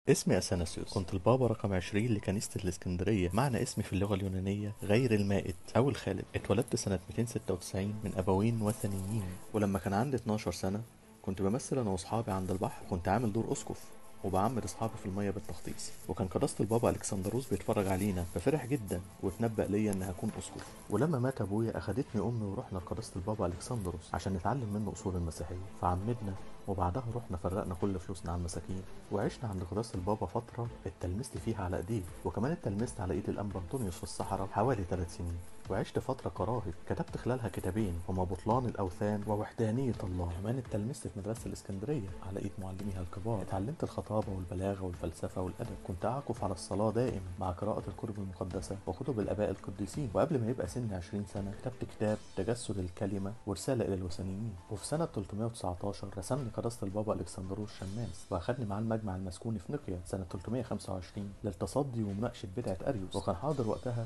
اسمي أثناسيوس كنت البابا رقم 20 لكنيسة الإسكندرية معنى اسمي في اللغة اليونانية غير المائت أو الخالد اتولدت سنة 296 من أبوين وثنيين ولما كان عندي 12 سنة كنت بمثل أنا وأصحابي عند البحر كنت عامل دور أسقف وبعمد أصحابي في المية بالتغطيس وكان قداسة البابا ألكسندروس بيتفرج علينا ففرح جدا واتنبأ ليا إن هكون أسقف ولما مات أبويا أخدتني أمي ورحنا لقداسة البابا ألكسندروس عشان نتعلم منه أصول المسيحية فعمدنا وبعدها رحنا فرقنا كل فلوسنا على المساكين وعشنا عند قداسة البابا فترة اتلمست فيها على ايديه وكمان اتلمست على ايد الانبا انطونيوس في الصحراء حوالي ثلاث سنين وعشت فترة كراهب كتبت خلالها كتابين هما بطلان الأوثان ووحدانية الله كمان اتلمست في مدرسة الإسكندرية على إيد معلميها الكبار اتعلمت الخطابة والبلاغة والفلسفة والأدب كنت أعكف على الصلاة دائما مع قراءة الكتب المقدسة وكتب الآباء القديسين وقبل ما يبقى سني 20 سنة كتبت كتاب تجسد الكلمة ورسالة إلى الوثنيين وفي سنة 319 رسمني قداسة البابا ألكسندروس شماس وأخدني معاه المجمع المسكوني في نقيا سنة 325 للتصدي ومناقشة بدعة أريوس وكان حاضر وقتها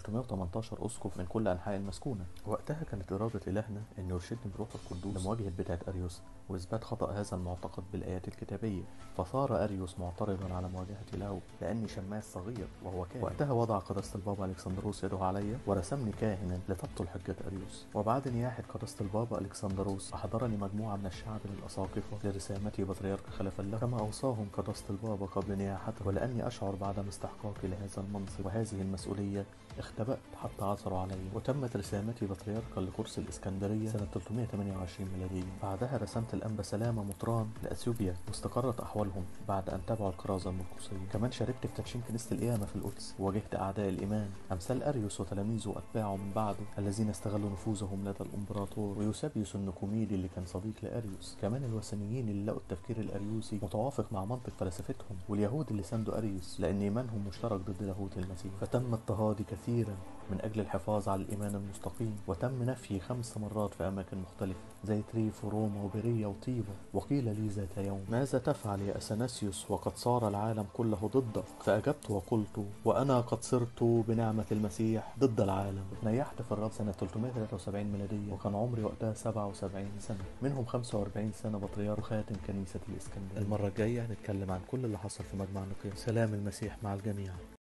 318 اسقف من كل انحاء المسكونه وقتها كانت اراده الهنا ان يرشدني بروح القدوس لمواجهه بدعه اريوس واثبات خطا هذا المعتقد بالايات الكتابيه فصار اريوس معترضا على مواجهتي له لاني شماس صغير وهو كاهن وقتها وضع قداسه البابا الكسندروس يده علي ورسمني كاهنا لتبطل حجه اريوس وبعد نياحه قداسه البابا الكسندروس احضرني مجموعه من الشعب من الاساقفه لرسامتي بطريرك خلفا له كما اوصاهم قداسه البابا قبل نياحته ولاني اشعر بعدم استحقاقي لهذا المنصب وهذه المسؤوليه اختبأت حتى عثروا علي وتمت رسامتي بطريركا لكرسي الإسكندرية سنة 328 ميلادية بعدها رسمت الأنبا سلامة مطران لأثيوبيا واستقرت أحوالهم بعد أن تابعوا الكرازة المرقسية كمان شاركت في تدشين كنيسة القيامة في القدس وواجهت أعداء الإيمان أمثال أريوس وتلاميذه وأتباعه من بعده الذين استغلوا نفوذهم لدى الإمبراطور ويوسابيوس النكوميدي اللي كان صديق لأريوس كمان الوثنيين اللي لقوا التفكير الأريوسي متوافق مع منطق فلسفتهم واليهود اللي ساندوا أريوس لأن إيمانهم مشترك ضد لاهوت المسيح فتم اضطهادي كثيرا من أجل الحفاظ على الإيمان المستقيم وتم نفي خمس مرات في أماكن مختلفة زي تريف وروما وبرية وطيبة وقيل لي ذات يوم ماذا تفعل يا أثناسيوس وقد صار العالم كله ضدك فأجبت وقلت وأنا قد صرت بنعمة المسيح ضد العالم نيحت في الرب سنة 373 ميلادية وكان عمري وقتها 77 سنة منهم 45 سنة بطريرك خاتم كنيسة الإسكندرية المرة الجاية هنتكلم عن كل اللي حصل في مجمع نقيا سلام المسيح مع الجميع